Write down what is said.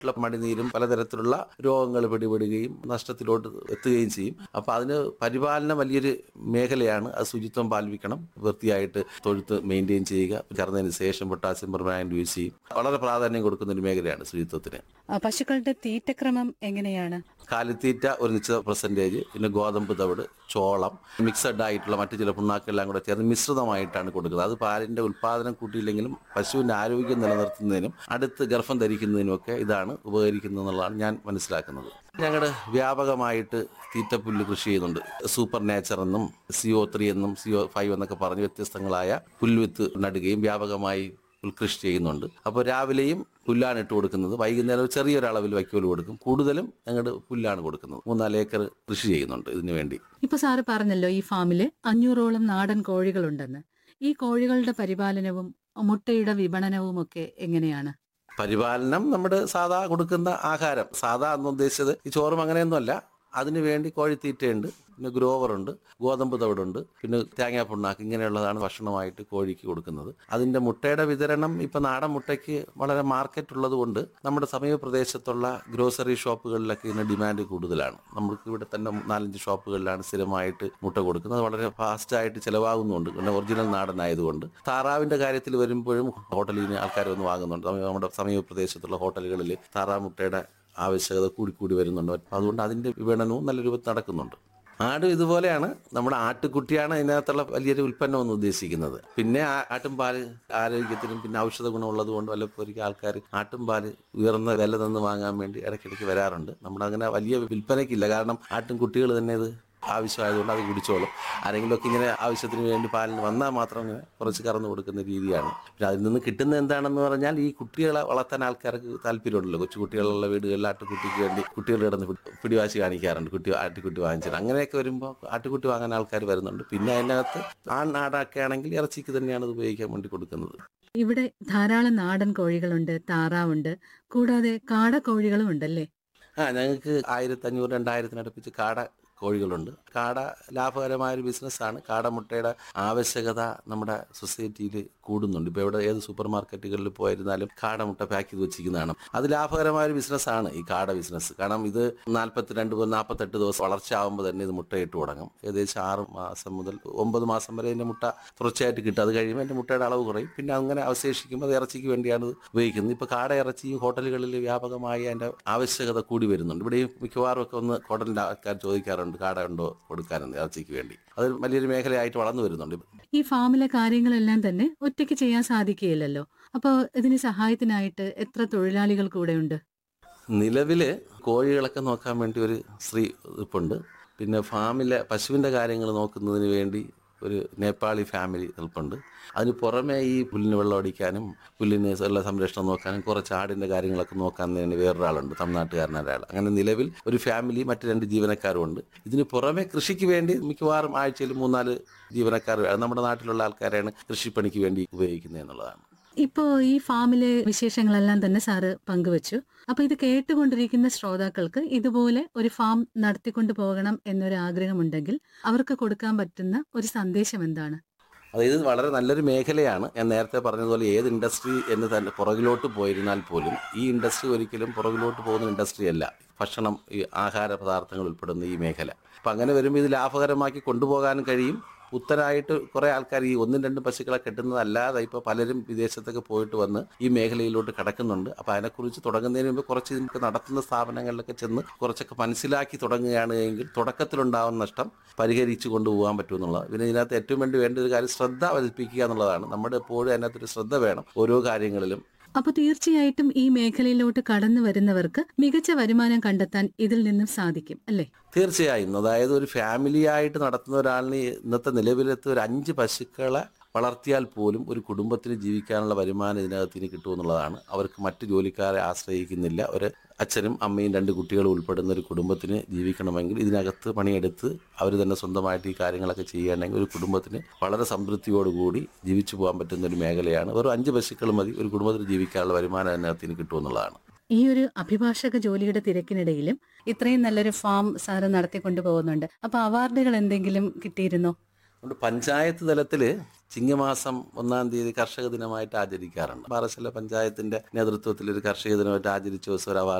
ഉള്ള മടിനീരും പലതരത്തിലുള്ള രോഗങ്ങൾ പിടിപെടുകയും നഷ്ടത്തിലോട്ട് എത്തുകയും ചെയ്യും അപ്പോൾ അതിന് പരിപാലനം വലിയൊരു മേഖലയാണ് അത് ശുചിത്വം പാലിക്കണം വൃത്തിയായിട്ട് തൊഴുത്ത് മെയിൻറ്റെയിൻ ചെയ്യുക കറന്നതിന് ശേഷം പൊട്ടാസ്യം പെർമാനന്റ് യൂസ് ചെയ്യും വളരെ പ്രാധാന്യം കൊടുക്കുന്ന ഒരു മേഖലയാണ് ശുചിത്വത്തിന് ആ, പശുക്കളുടെ തീറ്റക്രമം എങ്ങനെയാണ് കാലിത്തീറ്റ ഒരു നിശ്ചിത പെർസെൻറ്റേജ് പിന്നെ ഗോതമ്പ് തവിട് ചോളം മിക്സഡ് ആയിട്ടുള്ള മറ്റു ചില പുണ്ണാക്കെല്ലാം കൂടെ ചേർന്ന് മിശ്രിതമായിട്ടാണ് കൊടുക്കുന്നത് അത് പാലിൻ്റെ ഉൽപ്പാദനം കൂട്ടിയില്ലെങ്കിലും പശുവിൻ്റെ ആരോഗ്യം നിലനിർത്തുന്നതിനും അടുത്ത് ഗർഭം ധരിക്കുന്നതിനുമൊക്കെ ഇതാണ് ഉപകരിക്കുന്നത് എന്നുള്ളതാണ് ഞാൻ മനസ്സിലാക്കുന്നത് ഞങ്ങളുടെ വ്യാപകമായിട്ട് തീറ്റപ്പുല്ല് കൃഷി ചെയ്യുന്നുണ്ട് സൂപ്പർ നേച്ചർ എന്നും സിഒ ത്രീ എന്നും സിഒ ഫൈവ് എന്നൊക്കെ പറഞ്ഞ് വ്യത്യസ്തങ്ങളായ പുൽവിത്ത് നടുകയും വ്യാപകമായി പുൽകൃഷി ചെയ്യുന്നുണ്ട് അപ്പോൾ രാവിലെയും പുല്ലാണ് ഇട്ട് കൊടുക്കുന്നത് വൈകുന്നേരം ചെറിയൊരളവിൽ വൈക്കോൽ കൊടുക്കും കൂടുതലും ഞങ്ങളുടെ പുല്ലാണ് കൊടുക്കുന്നത് മൂന്നാല് ഏക്കർ കൃഷി ചെയ്യുന്നുണ്ട് ഇതിനു വേണ്ടി ഇപ്പൊ സാറ് പറഞ്ഞല്ലോ ഈ ഫാമില് അഞ്ഞൂറോളം നാടൻ കോഴികളുണ്ടെന്ന് ഈ കോഴികളുടെ പരിപാലനവും മുട്ടയുടെ വിപണനവും ഒക്കെ എങ്ങനെയാണ് പരിപാലനം നമ്മുടെ സാധാ കൊടുക്കുന്ന ആഹാരം സാധാ എന്ന് ഉദ്ദേശിച്ചത് ഈ ചോറും അങ്ങനെയൊന്നുമല്ല അതിനു വേണ്ടി കോഴിത്തീറ്റയുണ്ട് പിന്നെ ഗ്രോവറുണ്ട് ഗോതമ്പ് തവിടുണ്ട് പിന്നെ തേങ്ങാ പുണ്ണാക്ക് ഇങ്ങനെയുള്ളതാണ് ഭക്ഷണമായിട്ട് കോഴിക്ക് കൊടുക്കുന്നത് അതിൻ്റെ മുട്ടയുടെ വിതരണം ഇപ്പം നാടൻ മുട്ടയ്ക്ക് വളരെ മാർക്കറ്റ് ഉള്ളത് കൊണ്ട് നമ്മുടെ സമീപ പ്രദേശത്തുള്ള ഗ്രോസറി ഷോപ്പുകളിലൊക്കെ ഇതിന് ഡിമാൻഡ് കൂടുതലാണ് നമുക്ക് ഇവിടെ തന്നെ നാലഞ്ച് ഷോപ്പുകളിലാണ് സ്ഥിരമായിട്ട് മുട്ട കൊടുക്കുന്നത് അത് വളരെ ഫാസ്റ്റായിട്ട് ചിലവാകുന്നുണ്ട് പിന്നെ ഒറിജിനൽ നാടനായതുകൊണ്ട് താറാവിൻ്റെ കാര്യത്തിൽ വരുമ്പോഴും ഹോട്ടലിൽ നിന്ന് ആൾക്കാർ വന്ന് വാങ്ങുന്നുണ്ട് നമ്മ- നമ്മുടെ സമീപ പ്രദേശത്തുള്ള ഹോട്ടലുകളിൽ താറാവ് മുട്ടയുടെ ആവശ്യകത കൂടിക്കൂടി വരുന്നുണ്ട് അപ്പം അതുകൊണ്ട് അതിൻ്റെ വിപണനവും നല്ല രൂപത്തിൽ നടക്കുന്നുണ്ട് ആട് ഇതുപോലെയാണ് നമ്മുടെ ആട്ടുകുട്ടിയാണ് ഇതിനകത്തുള്ള വലിയൊരു ഉൽപ്പന്നം എന്ന് ഉദ്ദേശിക്കുന്നത് പിന്നെ ആ- ആട്ടുംപാല് ആരോഗ്യത്തിനും പിന്നെ ഔഷധ ഗുണമുള്ളത് കൊണ്ട് വല്ലപ്പോഴും ആൾക്കാർ ആട്ടുംപാല് ഉയർന്ന വില തന്ന് വാങ്ങാൻ വേണ്ടി ഇടയ്ക്കിടയ്ക്ക് വരാറുണ്ട് നമ്മുടെ അങ്ങനെ വലിയ വിൽപ്പനയ്ക്കില്ല കാരണം ആട്ടും കുട്ടികൾ തന്നെ ഇത് ആവശ്യമായതുകൊണ്ട് അത് കുടിച്ചോളും ആരെങ്കിലുമൊക്കെ ഇങ്ങനെ ആവശ്യത്തിന് വേണ്ടി പാലിന് വന്നാൽ മാത്രം ഇങ്ങനെ കുറച്ച് കറന്നു കൊടുക്കുന്ന രീതിയാണ് പിന്നെ അതിൽ നിന്ന് കിട്ടുന്ന എന്താണെന്ന് പറഞ്ഞാൽ ഈ കുട്ടികളെ വളർത്താൻ ആൾക്കാർക്ക് താല്പര്യമുണ്ടല്ലോ കൊച്ചു കുട്ടികളുള്ള വീടുകളിൽ ആട്ടുകുട്ടിക്ക് വേണ്ടി കുട്ടികൾ കിടന്ന് പിടി- പിടിവാശി കാണിക്കാറുണ്ട് കുട്ടി ആട്ടുകുട്ടി വാങ്ങിച്ചിട്ട് അങ്ങനെയൊക്കെ വരുമ്പോൾ ആട്ടുകുട്ടി വാങ്ങാൻ ആൾക്കാർ വരുന്നുണ്ട് പിന്നെ അതിനകത്ത് ആൺ ആടൊക്കെ ആണെങ്കിൽ ഇറച്ചിക്ക് തന്നെയാണ് ഇത് ഉപയോഗിക്കാൻ വേണ്ടി കൊടുക്കുന്നത് ഇവിടെ ധാരാളം നാടൻ കോഴികളുണ്ട് താറാവുണ്ട് കൂടാതെ കാടക്കോഴികളും ഉണ്ടല്ലേ ആ ഞങ്ങൾക്ക് ആയിരത്തി അഞ്ഞൂറ് രണ്ടായിരത്തിനടുപ്പിച്ച് കാട കോഴികളുണ്ട് കാട ലാഭകരമായ ഒരു ബിസിനസ്സാണ് കാടമുട്ടയുടെ ആവശ്യകത നമ്മുടെ സൊസൈറ്റിയിൽ കൂടുന്നുണ്ട് ഇപ്പോൾ ഇവിടെ ഏത് സൂപ്പർ മാർക്കറ്റുകളിൽ പോയിരുന്നാലും കാടമുട്ട പാക്ക് ചെയ്ത് വെച്ചിരിക്കുന്നതാണ് അത് ലാഭകരമായ ഒരു ബിസിനസ്സാണ് ഈ കാട ബിസിനസ് കാരണം ഇത് നാൽപ്പത്തിരണ്ട് മുതൽ നാൽപ്പത്തെട്ട് ദിവസം വളർച്ച ആകുമ്പോൾ തന്നെ ഇത് മുട്ടയിട്ട് തുടങ്ങും ഏകദേശം ആറ് മാസം മുതൽ ഒമ്പത് മാസം വരെ അതിൻ്റെ മുട്ട തുടർച്ചയായിട്ട് കിട്ടും അത് കഴിയുമ്പോൾ അതിൻ്റെ മുട്ടയുടെ അളവ് കുറയും പിന്നെ അങ്ങനെ അവശേഷിക്കുമ്പോൾ അത് ഇറച്ചിക്ക് വേണ്ടിയാണ് ഇത് ഉപയോഗിക്കുന്നത് ഇപ്പോൾ കാട ഇറച്ചി ഹോട്ടലുകളിൽ വ്യാപകമായി അതിൻ്റെ ആവശ്യകത കൂടി വരുന്നുണ്ട് ഇവിടെ മിക്കവാറും ഒക്കെ ഒന്ന് ഹോട്ടലിൻ്റെ ആൾക്കാർ ചോദിക്കാറുണ്ട് കാട ഉണ്ടോ കൊടുക്കാനെന്ന് ഇറച്ചിക്ക് വേണ്ടി അത് വലിയൊരു മേഖലയായിട്ട് വളർന്നു വരുന്നുണ്ട് ഈ ഫാമിലെ കാര്യങ്ങളെല്ലാം തന്നെ ഒറ്റയ്ക്ക് ചെയ്യാൻ സാധിക്കുകയില്ലല്ലോ അപ്പോൾ ഇതിന് സഹായത്തിനായിട്ട് എത്ര തൊഴിലാളികൾ കൂടെയുണ്ട് നിലവിൽ കോഴികളൊക്കെ നോക്കാൻ വേണ്ടി ഒരു സ്ത്രീ ഇപ്പുണ്ട് പിന്നെ ഫാമിലെ പശുവിൻ്റെ കാര്യങ്ങൾ നോക്കുന്നതിന് വേണ്ടി ഒരു നേപ്പാളി ഫാമിലി നിൽപ്പുണ്ട് അതിന് പുറമെ ഈ പുല്ലിന് വെള്ളം അടിക്കാനും പുല്ലിന് ഉള്ള സംരക്ഷണം നോക്കാനും കുറച്ച് ആടിൻ്റെ കാര്യങ്ങളൊക്കെ നോക്കാൻ വേണ്ടി വേറൊരാളുണ്ട് തമിഴ്നാട്ടുകാരനായ ഒരാൾ അങ്ങനെ നിലവിൽ ഒരു ഫാമിലി മറ്റ് രണ്ട് ജീവനക്കാരും ഉണ്ട് ഇതിന് പുറമെ കൃഷിക്ക് വേണ്ടി മിക്കവാറും ആഴ്ചയിൽ മൂന്നാല് ജീവനക്കാർ അത് നമ്മുടെ നാട്ടിലുള്ള ആൾക്കാരെയാണ് കൃഷിപ്പണിക്ക് വേണ്ടി ഉപയോഗിക്കുന്നത് എന്നുള്ളതാണ് ഇപ്പോ ഈ ഫാമിലെ വിശേഷങ്ങളെല്ലാം തന്നെ സാറ് പങ്കുവച്ചു അപ്പൊ ഇത് കേട്ടുകൊണ്ടിരിക്കുന്ന ശ്രോതാക്കൾക്ക് ഇതുപോലെ ഒരു ഫാം നടത്തിക്കൊണ്ടു പോകണം എന്നൊരു ആഗ്രഹമുണ്ടെങ്കിൽ അവർക്ക് കൊടുക്കാൻ പറ്റുന്ന ഒരു സന്ദേശം എന്താണ് അതായത് ഇത് വളരെ നല്ലൊരു മേഖലയാണ് ഞാൻ നേരത്തെ പറഞ്ഞതുപോലെ ഏത് ഇൻഡസ്ട്രി എന്ന് തന്നെ പുറകിലോട്ട് പോയിരുന്നാൽ പോലും ഈ ഇൻഡസ്ട്രി ഒരിക്കലും പുറകിലോട്ട് പോകുന്ന ഇൻഡസ്ട്രി അല്ല ഭക്ഷണം ഈ ആഹാര പദാർത്ഥങ്ങൾ ഉൾപ്പെടുന്ന ഈ മേഖല അപ്പം അങ്ങനെ വരുമ്പോൾ ഇത് ലാഭകരമാക്കി കൊണ്ടുപോകാനും കഴിയും പുത്തനായിട്ട് കുറേ ആൾക്കാർ ഈ ഒന്നും രണ്ടും പശുക്കളെ കെട്ടുന്നതല്ലാതെ ഇപ്പോൾ പലരും വിദേശത്തൊക്കെ പോയിട്ട് വന്ന് ഈ മേഖലയിലോട്ട് കിടക്കുന്നുണ്ട് അപ്പോൾ അതിനെക്കുറിച്ച് തുടങ്ങുന്നതിന് മുമ്പ് കുറച്ച് നമുക്ക് നടത്തുന്ന സ്ഥാപനങ്ങളിലൊക്കെ ചെന്ന് കുറച്ചൊക്കെ മനസ്സിലാക്കി തുടങ്ങുകയാണ് എങ്കിൽ തുടക്കത്തിലുണ്ടാവുന്ന നഷ്ടം പരിഹരിച്ചു കൊണ്ടുപോകാൻ പറ്റുമെന്നുള്ളത് പിന്നെ ഇതിനകത്ത് ഏറ്റവും വേണ്ടി വേണ്ട ഒരു കാര്യം ശ്രദ്ധ പതിപ്പിക്കുക എന്നുള്ളതാണ് നമ്മുടെ എപ്പോഴും അതിനകത്തൊരു ശ്രദ്ധ വേണം ഓരോ കാര്യങ്ങളിലും അപ്പൊ തീർച്ചയായിട്ടും ഈ മേഖലയിലോട്ട് കടന്നു വരുന്നവർക്ക് മികച്ച വരുമാനം കണ്ടെത്താൻ ഇതിൽ നിന്നും സാധിക്കും അല്ലേ തീർച്ചയായും അതായത് ഒരു ഫാമിലി ആയിട്ട് നടത്തുന്ന ഒരാളിന് ഇന്നത്തെ നിലവിലത്തെ ഒരു അഞ്ച് പശുക്കളെ വളർത്തിയാൽ പോലും ഒരു കുടുംബത്തിന് ജീവിക്കാനുള്ള വരുമാനം ഇതിനകത്ത് ഇനി കിട്ടുമെന്നുള്ളതാണ് അവർക്ക് മറ്റു ജോലിക്കാരെ ആശ്രയിക്കുന്നില്ല ഒരു അച്ഛനും അമ്മയും രണ്ട് കുട്ടികളും ഉൾപ്പെടുന്ന ഒരു കുടുംബത്തിന് ജീവിക്കണമെങ്കിൽ ഇതിനകത്ത് പണിയെടുത്ത് അവർ തന്നെ സ്വന്തമായിട്ട് ഈ കാര്യങ്ങളൊക്കെ ചെയ്യുകയാണെങ്കിൽ ഒരു കുടുംബത്തിന് വളരെ സംതൃപ്തിയോടുകൂടി ജീവിച്ചു പോകാൻ പറ്റുന്ന ഒരു മേഖലയാണ് വെറും അഞ്ച് പശുക്കൾ മതി ഒരു കുടുംബത്തിന് ജീവിക്കാനുള്ള വരുമാനം അതിനകത്ത് ഇനി കിട്ടുമെന്നുള്ളതാണ് ഈ ഒരു അഭിഭാഷക ജോലിയുടെ തിരക്കിനിടയിലും ഇത്രയും നല്ലൊരു ഫാം സാറ് നടത്തിക്കൊണ്ടു പോകുന്നുണ്ട് അപ്പൊ അവാർഡുകൾ എന്തെങ്കിലും കിട്ടിയിരുന്നോ അതുകൊണ്ട് പഞ്ചായത്ത് തലത്തിൽ ചിങ്ങമാസം ഒന്നാം തീയതി കർഷക ദിനമായിട്ട് ആചരിക്കാറുണ്ട് പാറശാല പഞ്ചായത്തിന്റെ നേതൃത്വത്തിൽ ഒരു കർഷക ദിനമായിട്ട് ആചരിച്ച ദിവസം ഒരു അവാർഡ്